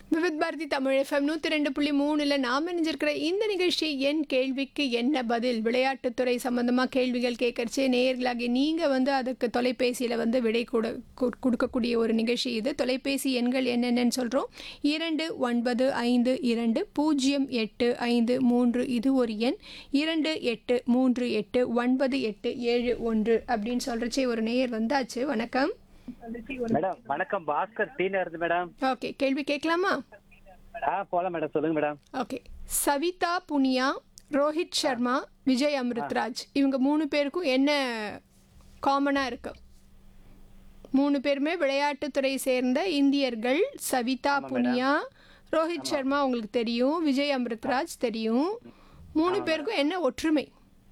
Vividh Bharathi Tamil FM நூற்றி ரெண்டு புள்ளி மூணில் நாம் இணைஞ்சிருக்கிற இந்த நிகழ்ச்சி என் கேள்விக்கு என்ன பதில் விளையாட்டுத்துறை சம்மந்தமாக கேள்விகள் கேட்கறச்சு நேயர்களாகி நீங்கள் வந்து அதுக்கு தொலைபேசியில் வந்து விடை கொடு கு- கொடுக்கக்கூடிய ஒரு நிகழ்ச்சி இது தொலைபேசி எண்கள் என்னென்னு சொல்கிறோம் இரண்டு ஒன்பது ஐந்து இரண்டு பூஜ்ஜியம் எட்டு ஐந்து மூன்று இது ஒரு எண் இரண்டு எட்டு மூன்று எட்டு ஒன்பது எட்டு ஏழு ஒன்று அப்படின்னு சொல்கிறச்சே ஒரு நேயர் வந்தாச்சு வணக்கம் மேடம் வணக்கம் பாஸ்கர் டீனா இருந்து மேடம் ஓகே கேள்வி கேட்கலாமா ஆ போலாம் மேடம் சொல்லுங்க மேடம் ஓகே சவிதா புனியா ரோஹித் சர்மா விஜய் அமிர்த்ராஜ் இவங்க மூணு பேருக்கும் என்ன காமனாக இருக்கு மூணு பேருமே விளையாட்டுத்துறை சேர்ந்த இந்தியர்கள் சவிதா புனியா ரோஹித் சர்மா உங்களுக்கு தெரியும் விஜய் அமிர்த்ராஜ் தெரியும் மூணு பேருக்கும் என்ன ஒற்றுமை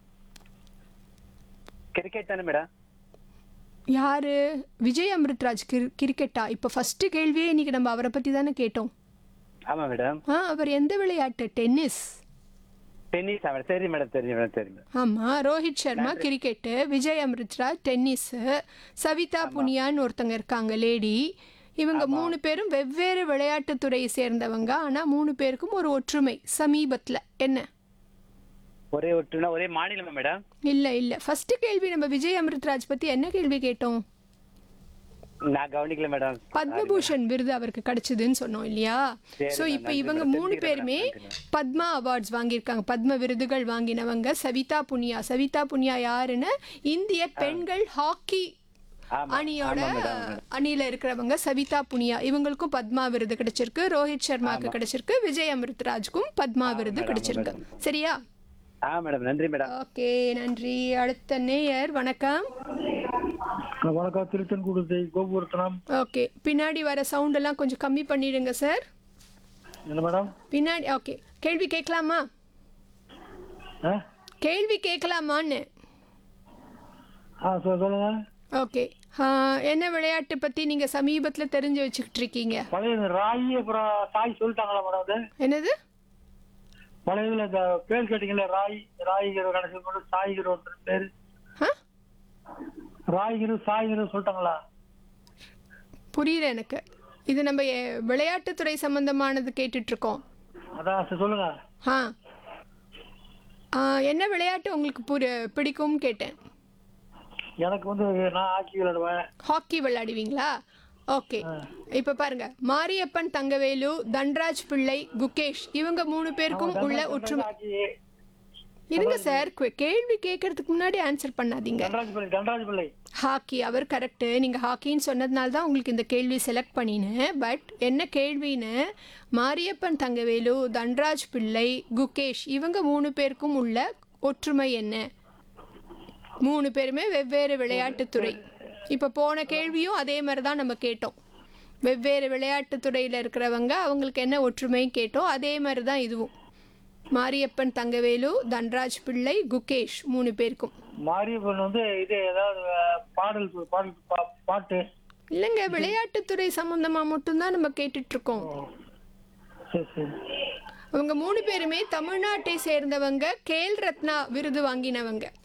கிரிக்கெட் தானே மேடம் யாரு விஜய் அமிர்த்ராஜ் கிரி கிரிக்கெட்டா இப்போ ஃபர்ஸ்ட் கேள்வியே இன்னைக்கு நம்ம அவரை பற்றி தானே கேட்டோம் ஆமா மேடம் ஆ அவர் எந்த விளையாட்டு டென்னிஸ் டென்னிஸ் மேடம் சரி மேடம் தெரியும் மேடம் சரி மேடம் ஆமாம் ரோஹித் சர்மா கிரிக்கெட்டு விஜய் அமிர்த்ராஜ் டென்னிஸு சவிதா புனியான்னு ஒருத்தங்க இருக்காங்க லேடி இவங்க மூணு பேரும் வெவ்வேறு விளையாட்டுத்துறையை சேர்ந்தவங்க ஆனால் மூணு பேருக்கும் ஒரு ஒற்றுமை சமீபத்தில் என்ன ஒரே ஒட்டுனா ஒரே மாநிலமா மேடம் இல்லை இல்லை ஃபர்ஸ்ட் கேள்வி நம்ம விஜய் அமிர்த்ராஜ் பற்றி என்ன கேள்வி கேட்டோம் நான் கவனிக்கல மேடம் பத்மபூஷன் விருது அவருக்கு கிடைச்சதுன்னு சொன்னோம் இல்லையா சரி, ஸோ நான் இப்போ நன்றி இவங்க மேடம். மூணு தெரிஞ்சுக்கிறேன் பேருமே மேடம், நன்றி பத்மா அவார்ட்ஸ் வாங்கியிருக்காங்க பத்ம விருதுகள் வாங்கினவங்க சவிதா புனியா சவிதா புனியா யாருன்னு இந்திய பெண்கள் ஹாக்கி ஆமா, அணியோட ஆமா மேடம், ஆமா. அணியில இருக்கிறவங்க சவிதா புனியா இவங்களுக்கும் பத்மா விருது கிடைச்சிருக்கு ரோஹித் சர்மாக்கு கிடைச்சிருக்கு விஜய் அமிர்த்ராஜ்க்கும் பத்மா விருது மேடம், கிடைச்சிருக்கு மேடம். சரியா ஆ மேடம் நன்றி மேடம் ஓகே நன்றி அடுத்த நேயர் வணக்கம் வணக்கம் திருச்செங்கோடு கோபுரத்தனம் ஓகே பின்னாடி வர சவுண்ட் எல்லாம் கொஞ்சம் கம்மி பண்ணிடுங்க சார் என்ன மேடம் பின்னாடி ஓகே கேள்வி கேட்கலாமா ஆ கேள்வி கேட்கலாமான்னு ஆ சொ- சொல்லுங்க ஓகே என்ன விளையாட்டு பற்றி நீங்கள் சமீபத்தில் தெரிஞ்சு வச்சுக்கிட்டு இருக்கீங்க பழைய இந்த ராயி அப்புறம் சாய் சொல்லிட்டாங்களா மேடம் அது என்னது பழைய இதுல இந்த பேர் கேட்டீங்கல்ல ராய் ராய்கிற கடைசி கொண்டு சாய்கிற ஒருத்தர் பேர் ஆ ராய்கிரு சாய்கிரு சொல்லிட்டாங்களா புரியல எனக்கு இது நம்ம எ- விளையாட்டுத்துறை சம்பந்தமானது கேட்டுட்டு இருக்கோம் அதான் சரி, சொல்லுங்க ஆ ஆ, என்ன விளையாட்டு உங்களுக்கு புரி பிடிக்கும்னு கேட்டேன் எனக்கு வந்து நான் ஆட்சி விளையாடுவேன் ஹாக்கி விளையாடுவீங்களா ஓகே இப்போ பாருங்க மாரியப்பன் தங்கவேலு தன்ராஜ் பிள்ளை குகேஷ் இவங்க மூணு பேருக்கும் உள்ள ஒற்றுமை ஆட்சி இருங்க சார் கு- கேள்வி கேட்கறதுக்கு முன்னாடி ஆன்சர் பண்ணாதீங்க தண்டராஜ் பிள்ளை தண்டராஜ் பிள்ளை ஹாக்கி அவர் கரெக்டு நீங்கள் ஹாக்கின்னு சொன்னதுனால தான் உங்களுக்கு இந்த கேள்வி செலக்ட் பண்ணினேன் பட் என்ன கேள்வின்னு மாரியப்பன் தங்கவேலு தன்ராஜ் பிள்ளை குகேஷ் இவங்க மூணு பேருக்கும் உள்ள ஒற்றுமை என்ன மூணு பேருமே வெவ்வேறு விளையாட்டுத்துறை இப்போ போன கேள்வியும் அதே மாதிரி தான் நம்ம கேட்டோம் வெவ்வேறு விளையாட்டுத்துறையில் இருக்கிறவங்க அவங்களுக்கு என்ன ஒற்றுமை கேட்டோம் அதே மாதிரி தான் இதுவும் மாரியப்பன் தங்கவேலு தன்ராஜ் பிள்ளை குகேஷ் மூணு பேருக்கும் மாரியப்பன் வந்து இது ஏதாவது அஹ், பாடல் சொல்- பாடல் பா- பாட்டு இல்லைங்க விளையாட்டுத்துறை சம்பந்தமா மட்டும்தான் நம்ம கேட்டுட்டு இருக்கோம் சரி சரி அவங்க மூணு பேருமே தமிழ்நாட்டை சேர்ந்தவங்க கேல் ரத்னா விருது வாங்கினவங்க